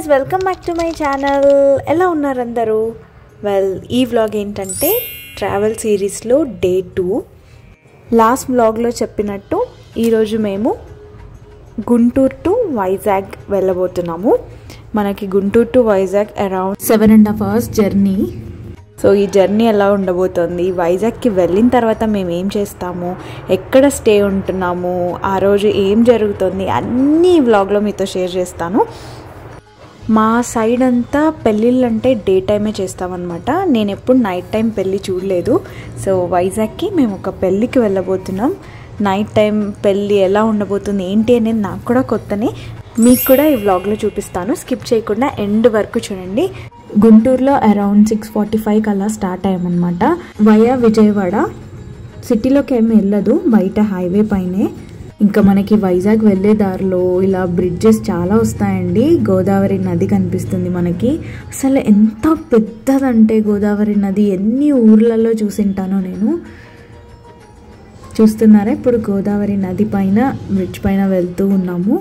guys welcome back to my channel ఎలా ఉన్నారు అందరూ వెల్ ఈ వ్లాగ్ ఏంటంటే ట్రావెల్ సిరీస్లో డే టూ లాస్ట్ వ్లాగ్లో చెప్పినట్టు ఈరోజు మేము గుంటూరు టు వైజాగ్ వెళ్ళబోతున్నాము మనకి Guntur to Vizag around seven and half hours journey so ఈ జర్నీ ఎలా ఉండబోతోంది వైజాగ్కి వెళ్ళిన తర్వాత మేము ఏం చేస్తాము ఎక్కడ స్టే ఉంటున్నాము ఆ రోజు ఏం జరుగుతుంది అన్నీ ఈ వ్లాగ్లో మీతో షేర్ చేస్తాను మా సైడ్ అంతా పెళ్ళిళ్ళు అంటే డే టైమే చేస్తామన్నమాట నేను ఎప్పుడు నైట్ టైం పెళ్ళి చూడలేదు సో వైజాగ్కి మేము ఒక పెళ్ళికి వెళ్ళబోతున్నాం నైట్ టైం పెళ్ళి ఎలా ఉండబోతుంది ఏంటి అనేది నాకు కూడా కొత్తనే మీకు కూడా ఈ వ్లాగ్లో చూపిస్తాను స్కిప్ చేయకుండా ఎండ్ వరకు చూడండి గుంటూరులో అరౌండ్ సిక్స్ ఫార్టీ ఫైవ్కి అలా స్టార్ట్ అయ్యామన్నమాట వయా విజయవాడ సిటీలోకి ఏమి వెళ్ళదు బయట హైవే పైనే ఇంకా మనకి వైజాగ్ వెళ్ళే దారిలో ఇలా బ్రిడ్జెస్ చాలా వస్తాయండి గోదావరి నది కనిపిస్తుంది మనకి అసలు ఎంత పెద్దదంటే గోదావరి నది ఎన్ని ఊర్లలో చూసింటానో నేను చూస్తున్నారా ఇప్పుడు గోదావరి నది పైన బ్రిడ్జ్ పైన వెళ్తూ ఉన్నాము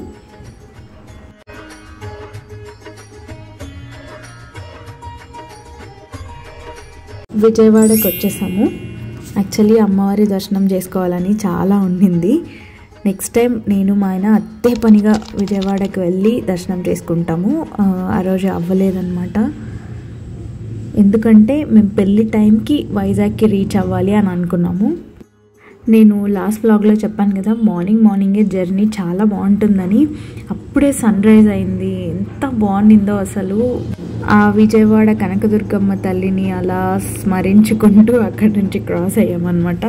విజయవాడకి వచ్చేసాము యాక్చువల్లీ అమ్మవారి దర్శనం చేసుకోవాలని చాలా ఉండింది నెక్స్ట్ టైం నేను మా ఆయన అత్తే పనిగా విజయవాడకి వెళ్ళి దర్శనం చేసుకుంటాము ఆ, ఆ రోజు అవ్వలేదన్నమాట ఎందుకంటే మేము పెళ్ళి టైంకి వైజాగ్కి రీచ్ అవ్వాలి అని అనుకున్నాము నేను లాస్ట్ వ్లాగ్లో చెప్పాను కదా మార్నింగ్ మార్నింగే జర్నీ చాలా బాగుంటుందని అప్పుడే సన్ రైజ్ అయింది ఎంత బాగుండిందో అసలు ఆ విజయవాడ కనకదుర్గమ్మ తల్లిని అలా స్మరించుకుంటూ అక్కడి నుంచి క్రాస్ అయ్యామన్నమాట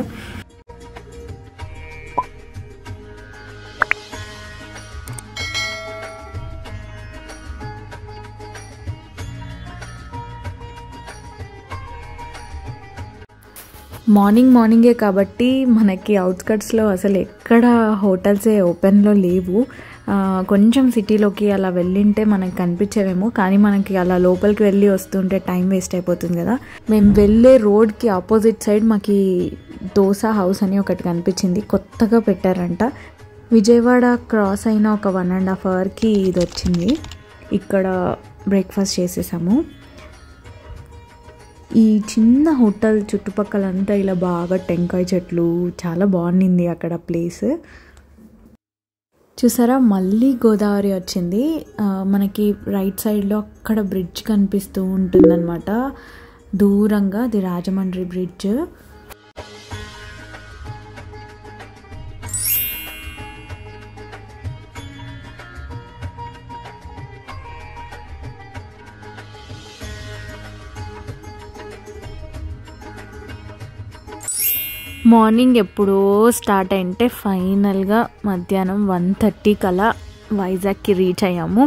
మార్నింగ్ మార్నింగే కాబట్టి మనకి అవుట్స్కట్స్లో అసలు ఎక్కడ హోటల్సే ఓపెన్లో లేవు ఆ, కొంచెం సిటీలోకి అలా వెళ్ళింటే మనకి కనిపించేవేమో కానీ మనకి అలా లోపలికి వెళ్ళి వస్తుంటే టైం వేస్ట్ అయిపోతుంది కదా మేము వెళ్ళే రోడ్కి ఆపోజిట్ సైడ్ మాకి దోస హౌస్ అని ఒకటి కనిపించింది కొత్తగా పెట్టారంట విజయవాడ క్రాస్ అయిన ఒక వన్ అండ్ హాఫ్ అవర్కి ఇది వచ్చింది ఇక్కడ బ్రేక్ఫాస్ట్ చేసేసాము ఈ చిన్న హోటల్ చుట్టుపక్కలంతా ఇలా బాగా టెంకాయ చెట్లు చాలా బాగుండింది అక్కడ ప్లేస్ చూసారా మళ్ళీ గోదావరి వచ్చింది ఆ, మనకి రైట్ సైడ్లో అక్కడ బ్రిడ్జ్ కనిపిస్తూ ఉంటుందన్నమాట దూరంగా అది రాజమండ్రి బ్రిడ్జ్ మార్నింగ్ ఎప్పుడో స్టార్ట్ అయింటే ఫైనల్గా మధ్యాహ్నం వన్ థర్టీ కలా వైజాగ్కి రీచ్ అయ్యాము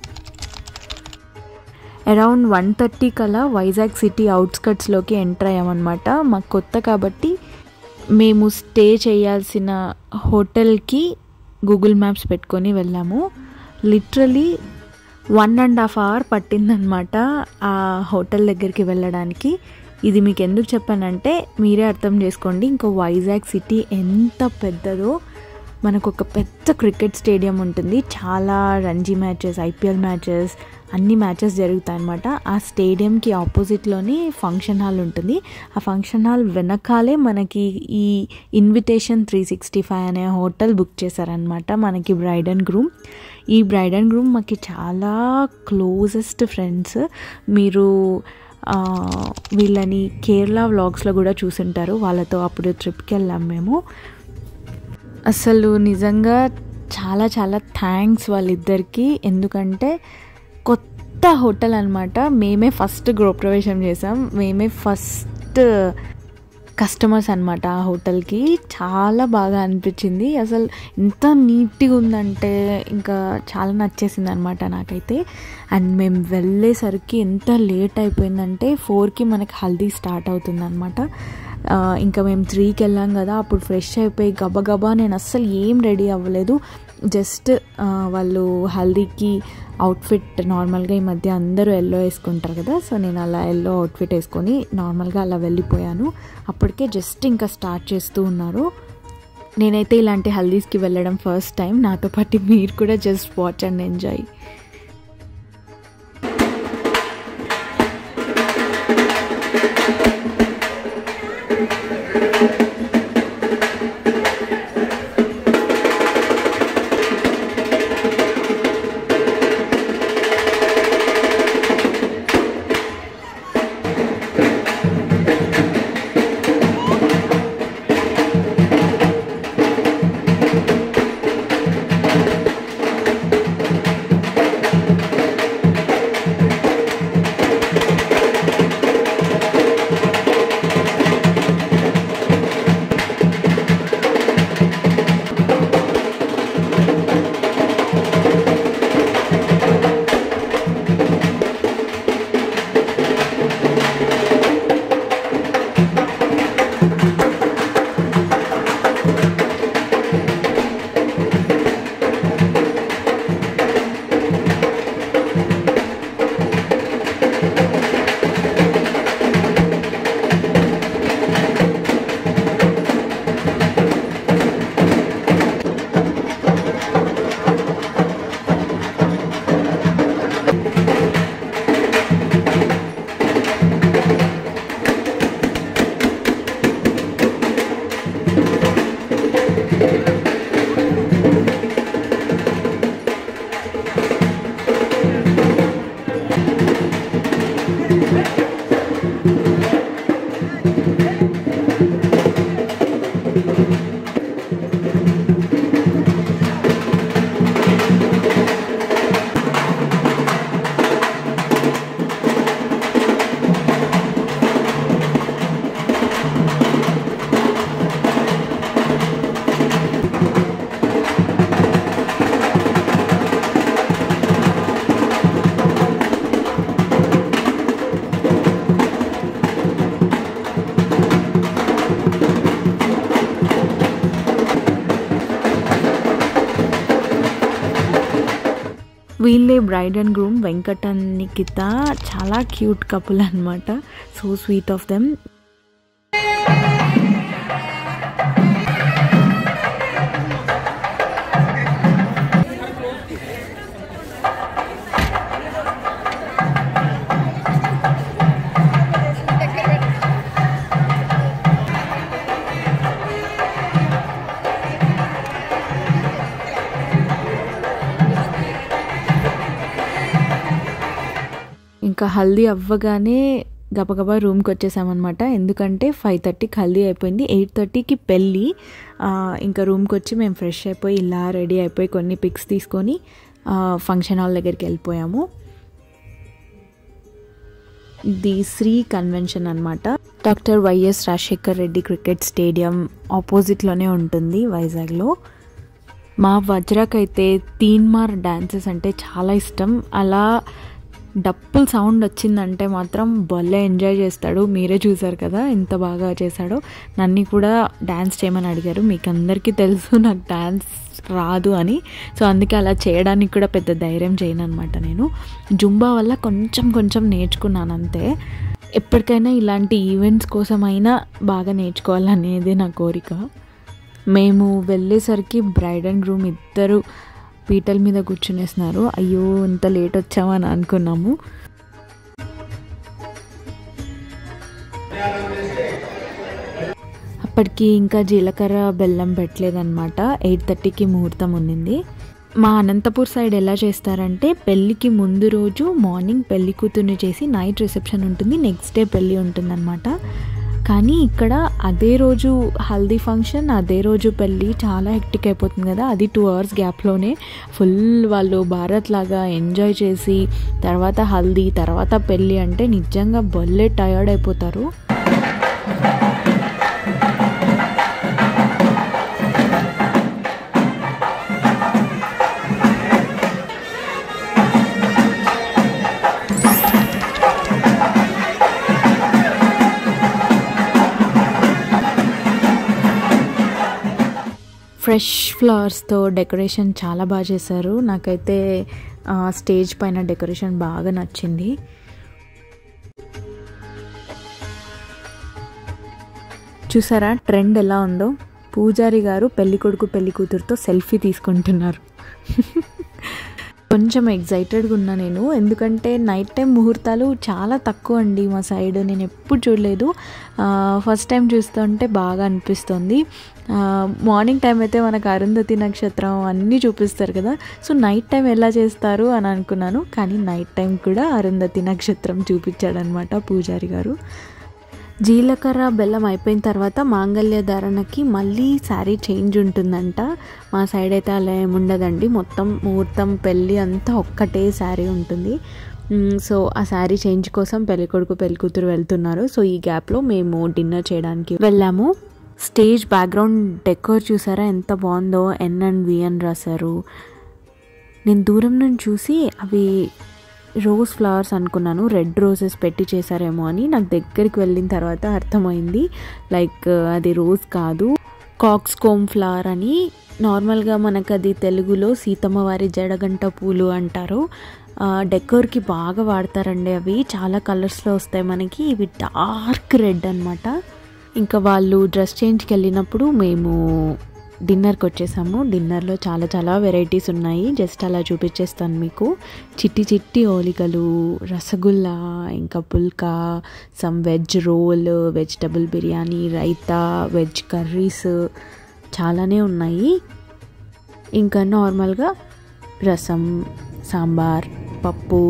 అరౌండ్ వన్ థర్టీ కలా వైజాగ్ సిటీ అవుట్స్కట్స్లోకి ఎంటర్ అయ్యామన్నమాట మాకు కొత్త కాబట్టి మేము స్టే చేయాల్సిన హోటల్కి గూగుల్ మ్యాప్స్ పెట్టుకొని వెళ్ళాము literally one and half hour పట్టిందనమాట ఆ హోటల్ దగ్గరికి వెళ్ళడానికి ఇది మీకు ఎందుకు చెప్పానంటే మీరే అర్థం చేసుకోండి ఇంకో వైజాగ్ సిటీ ఎంత పెద్దదో మనకు ఒక పెద్ద క్రికెట్ స్టేడియం ఉంటుంది చాలా రంజీ మ్యాచెస్ ఐపీఎల్ మ్యాచెస్ అన్ని మ్యాచెస్ జరుగుతాయి అనమాట ఆ స్టేడియంకి ఆపోజిట్లోని ఫంక్షన్ హాల్ ఉంటుంది ఆ ఫంక్షన్ హాల్ వెనకాలే మనకి ఈ ఇన్విటేషన్ త్రీ సిక్స్టీ ఫైవ్ అనే హోటల్ బుక్ చేశారనమాట మనకి బ్రైడ్ అండ్ గ్రూమ్ ఈ బ్రైడ్ అండ్ గ్రూమ్ మాకు చాలా క్లోజెస్ట్ ఫ్రెండ్స్ మీరు ఆ, వీళ్ళని కేరళ వ్లాగ్స్లో కూడా చూసుంటారు వాళ్ళతో అప్పుడు ట్రిప్కి వెళ్ళాం మేము అసలు నిజంగా చాలా చాలా థ్యాంక్స్ వాళ్ళిద్దరికి ఎందుకంటే కొత్త హోటల్ అనమాట మేమే ఫస్ట్ గృహప్రవేశం చేసాం మేమే ఫస్ట్ కస్టమర్స్ అనమాట ఆ హోటల్కి చాలా బాగా అనిపించింది అసలు ఎంత నీట్గా ఉందంటే ఇంకా చాలా నచ్చేసింది అనమాట నాకైతే అండ్ మేము వెళ్ళేసరికి ఎంత లేట్ అయిపోయిందంటే ఫోర్కి మనకి హల్దీ స్టార్ట్ అవుతుంది అనమాట ఇంకా మేము త్రీకి వెళ్ళాం కదా అప్పుడు ఫ్రెష్ అయిపోయి గబగబా నేను అస్సలు ఏం రెడీ అవ్వలేదు జస్ట్ వాళ్ళు హల్దీకి అవుట్ఫిట్ నార్మల్గా ఈ మధ్య అందరూ ఎల్లో వేసుకుంటారు కదా సో నేను అలా ఎల్లో అవుట్ఫిట్ వేసుకొని నార్మల్గా అలా వెళ్ళిపోయాను అప్పటికే జస్ట్ ఇంకా స్టార్ట్ చేస్తూ ఉన్నారు నేనైతే ఇలాంటి హల్దీస్కి వెళ్ళడం ఫస్ట్ టైం నాతో పాటు మీరు కూడా జస్ట్ వాచ్ అండ్ ఎంజాయ్ వీళ్ళే bride and groom Venkat and Nikhita చాలా క్యూట్ కపుల్ అనమాట సో స్వీట్ ఆఫ్ దెమ్ ఇంకా హల్దీ అవ్వగానే గబగబా రూమ్కి వచ్చేసామన్నమాట ఎందుకంటే ఫైవ్ థర్టీకి హల్దీ అయిపోయింది ఎయిట్ థర్టీకి పెళ్ళి ఆ, ఇంకా రూమ్కి వచ్చి మేము ఫ్రెష్ అయిపోయి ఇలా రెడీ అయిపోయి కొన్ని పిక్స్ తీసుకొని ఆ, ఫంక్షన్ హాల్ దగ్గరికి వెళ్ళిపోయాము ది శ్రీ కన్వెన్షన్ అనమాట doctor YS Rajasekhar Reddy cricket stadium ఆపోజిట్లోనే ఉంటుంది వైజాగ్లో మా వజ్రకైతే తీన్మార్ డ్యాన్సెస్ అంటే చాలా ఇష్టం అలా డప్పుల్ సౌండ్ వచ్చిందంటే మాత్రం భలే ఎంజాయ్ చేస్తాడు మీరే చూసారు కదా ఎంత బాగా చేశాడో నన్ను కూడా డ్యాన్స్ చేయమని అడిగారు మీకు అందరికీ తెలుసు నాకు డ్యాన్స్ రాదు అని సో అందుకే అలా చేయడానికి కూడా పెద్ద ధైర్యం చేయను అనమాట నేను జుంబా వల్ల కొంచెం కొంచెం నేర్చుకున్నాను అంతే ఎప్పటికైనా ఇలాంటి ఈవెంట్స్ కోసమైనా బాగా నేర్చుకోవాలనేది నా కోరిక మేము వెళ్ళేసరికి బ్రైడ్ అండ్ గ్రూమ్ ఇద్దరు పీటల మీద కూర్చునేస్తున్నారు అయ్యో ఇంత లేట్ వచ్చామని అనుకున్నాము అప్పటికి ఇంకా జీలకర్ర బెల్లం పెట్టలేదన్నమాట ఎయిట్ థర్టీకి ముహూర్తం ఉండింది మా అనంతపూర్ సైడ్ ఎలా చేస్తారంటే పెళ్ళికి ముందు రోజు మార్నింగ్ పెళ్లి కూతుర్ని చేసి నైట్ రిసెప్షన్ ఉంటుంది నెక్స్ట్ డే పెళ్ళి ఉంటుందన్నమాట కానీ ఇక్కడ అదే రోజు హల్దీ ఫంక్షన్ అదే రోజు పెళ్ళి చాలా హెక్టిక్ అయిపోతుంది కదా అది టూ అవర్స్ గ్యాప్లోనే ఫుల్ వాళ్ళు భారత్ లాగా ఎంజాయ్ చేసి తర్వాత హల్దీ తర్వాత పెళ్ళి అంటే నిజంగా భలే టయర్డ్ అయిపోతారు ఫ్రెష్ ఫ్లవర్స్తో డెకరేషన్ చాలా బాగా చేశారు నాకైతే ఆ, స్టేజ్ పైన డెకరేషన్ బాగా నచ్చింది చూసారా ట్రెండ్ ఎలా ఉందో పూజారి గారు పెళ్లి కొడుకు పెళ్లి కూతురుతో సెల్ఫీ తీసుకుంటున్నారు కొంచెం ఎగ్జైటెడ్గా ఉన్నా నేను ఎందుకంటే నైట్ టైం ముహూర్తాలు చాలా తక్కువ అండి మా సైడ్ నేను ఎప్పుడు చూడలేదు ఫస్ట్ టైం చూస్తుంటే బాగా అనిపిస్తుంది మార్నింగ్ టైం అయితే మనకు అరుంధతి నక్షత్రం అన్నీ చూపిస్తారు కదా సో నైట్ టైం ఎలా చేస్తారు అని అనుకున్నాను కానీ నైట్ టైం కూడా అరుంధతి నక్షత్రం చూపించాడనమాట పూజారి గారు జీలకర్ర బెల్లం అయిపోయిన తర్వాత మాంగళ్య ధారణకి మళ్ళీ శారీ చేంజ్ ఉంటుందంట మా సైడ్ అయితే అలా ఏముండదండి మొత్తం ముహూర్తం పెళ్ళి అంతా ఒక్కటే శారీ ఉంటుంది మ్, సో ఆ శారీ చేంజ్ కోసం పెళ్లి కొడుకు పెళ్లి కూతురు వెళ్తున్నారు సో ఈ గ్యాప్లో మేము డిన్నర్ చేయడానికి వెళ్ళాము స్టేజ్ బ్యాక్గ్రౌండ్ డెకోర్ చూసారా ఎంత బాగుందో ఎన్ అండ్ వి అని రాశారు నేను దూరం నుంచి చూసి అవి రోజ్ ఫ్లవర్స్ అనుకున్నాను రెడ్ రోజెస్ పెట్టి చేశారేమో అని నాకు దగ్గరికి వెళ్ళిన తర్వాత అర్థమైంది లైక్ అది రోజ్ కాదు కాక్స్ కోమ్ ఫ్లవర్ అని నార్మల్గా మనకు అది తెలుగులో సీతమ్మ వారి జడగంట పూలు అంటారు ఆ, డెకోర్కి బాగా వాడతారండి అవి చాలా కలర్స్లో వస్తాయి మనకి ఇవి డార్క్ రెడ్ అన్నమాట ఇంకా వాళ్ళు డ్రెస్ చేంజ్కి వెళ్ళినప్పుడు మేము డిన్నర్కి వచ్చేసాము డిన్నర్లో చాలా చాలా వెరైటీస్ ఉన్నాయి జస్ట్ అలా చూపించేస్తాను మీకు చిట్టి చిట్టి ఓలికలు రసగుల్లా ఇంకా phulka some veg roll vegetable biryani raita veg curries చాలానే ఉన్నాయి ఇంకా నార్మల్గా రసం సాంబార్ పప్పు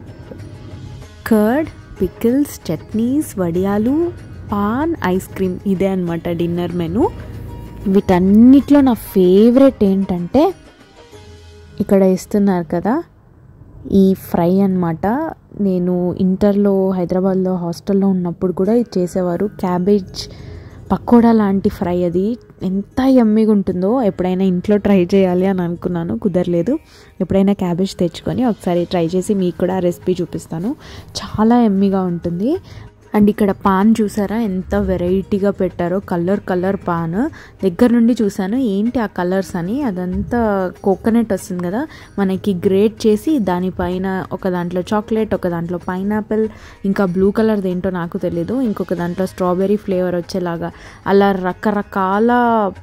కర్డ్ పికిల్స్ చట్నీస్ వడియాలు పాన్ ఐస్ క్రీమ్ ఇదే అనమాట డిన్నర్ మెను వీటన్నిటిలో నా ఫేవరెట్ ఏంటంటే ఇక్కడ ఇస్తున్నారు కదా ఈ ఫ్రై అన్నమాట నేను ఇంటర్లో హైదరాబాద్లో హాస్టల్లో ఉన్నప్పుడు కూడా ఇది చేసేవారు క్యాబేజ్ పకోడా లాంటి ఫ్రై అది ఎంత యమ్మీగా ఉంటుందో ఎప్పుడైనా ఇంట్లో ట్రై చేయాలి అని అనుకున్నాను కుదరలేదు ఎప్పుడైనా క్యాబేజ్ తెచ్చుకొని ఒకసారి ట్రై చేసి మీకు కూడా ఆ రెసిపీ చూపిస్తాను చాలా యమ్మీగా ఉంటుంది అండ్ ఇక్కడ పాన్ చూసారా ఎంత వెరైటీగా పెట్టారో కలర్ కలర్ పాన్ దగ్గర నుండి చూసాను ఏంటి ఆ కలర్స్ అని అదంతా కోకోనట్ వస్తుంది కదా మనకి గ్రేట్ చేసి దానిపైన ఒక దాంట్లో చాక్లెట్ ఒక దాంట్లో పైనాపిల్ ఇంకా బ్లూ కలర్ ఏంటో నాకు తెలీదు ఇంకొక దాంట్లో స్ట్రాబెర్రీ ఫ్లేవర్ వచ్చేలాగా అలా రకరకాల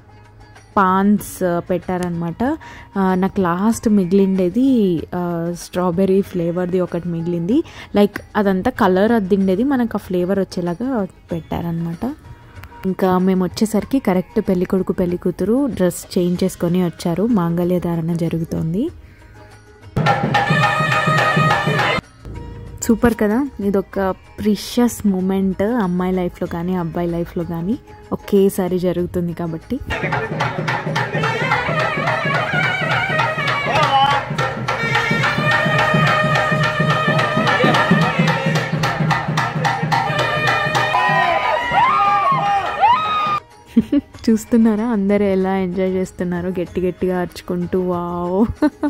పాన్స్ పెట్టారనమాట నాకు లాస్ట్ మిగిలిండేది స్ట్రాబెర్రీ ఫ్లేవర్ది ఒకటి మిగిలింది లైక్ అదంతా కలర్ అద్దిండేది మనకు ఆ ఫ్లేవర్ వచ్చేలాగా పెట్టారనమాట ఇంకా మేము వచ్చేసరికి కరెక్ట్ పెళ్లి కొడుకు పెళ్లి కూతురు డ్రెస్ చేంజ్ చేసుకొని వచ్చారు మాంగళ్య ధారణ జరుగుతోంది సూపర్ కదా ఇది ఒక ప్రిషియస్ మూమెంట్ అమ్మాయి లైఫ్లో కానీ అబ్బాయి లైఫ్లో కానీ ఒకేసారి జరుగుతుంది కాబట్టి చూస్తున్నారా అందరూ ఎలా ఎంజాయ్ చేస్తున్నారో గట్టి గట్టిగా అరుచుకుంటూ వావ్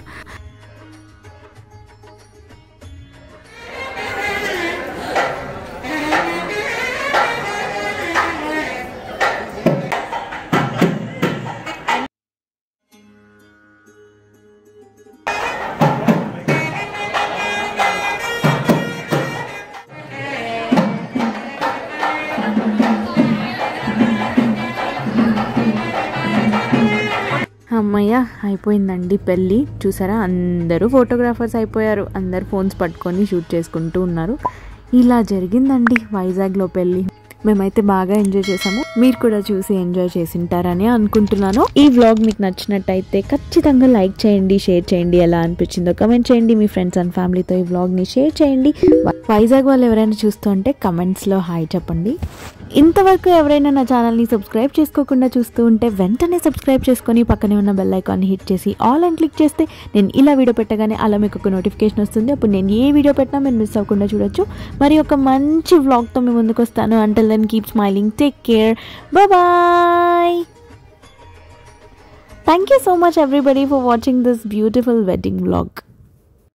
అమ్మయ్య అయిపోయిందండి పెళ్ళి చూసారా అందరూ ఫోటోగ్రాఫర్స్ అయిపోయారు అందరు ఫోన్స్ పట్టుకొని షూట్ చేసుకుంటూ ఉన్నారు ఇలా జరిగిందండి వైజాగ్లో పెళ్ళి మేమైతే బాగా ఎంజాయ్ చేసాము మీరు కూడా చూసి ఎంజాయ్ చేసింటారని అనుకుంటున్నాను ఈ వ్లాగ్ మీకు నచ్చినట్టయితే ఖచ్చితంగా లైక్ చేయండి షేర్ చేయండి ఎలా అనిపించిందో కమెంట్ చేయండి మీ ఫ్రెండ్స్ అండ్ ఫ్యామిలీతో ఈ వ్లాగ్ని షేర్ చేయండి వైజాగ్ వాళ్ళు ఎవరైనా చూస్తూ ఉంటే కమెంట్స్లో హాయ్ చెప్పండి ఇంతవరకు ఎవరైనా నా ఛానల్ని సబ్స్క్రైబ్ చేసుకోకుండా చూస్తూ ఉంటే వెంటనే సబ్స్క్రైబ్ చేసుకొని పక్కనే ఉన్న బెల్ ఐకాన్ని హిట్ చేసి ఆల్ అని క్లిక్ చేస్తే నేను ఇలా వీడియో పెట్టగానే అలా మీకు ఒక నోటిఫికేషన్ వస్తుంది అప్పుడు నేను ఏ వీడియో పెట్టినా మీరు మిస్ అవ్వకుండా చూడొచ్చు మరి ఒక మంచి వ్లాగ్తో మీ ముందుకు వస్తాను until then keep smiling take care bye thank you so much everybody for watching this beautiful wedding vlog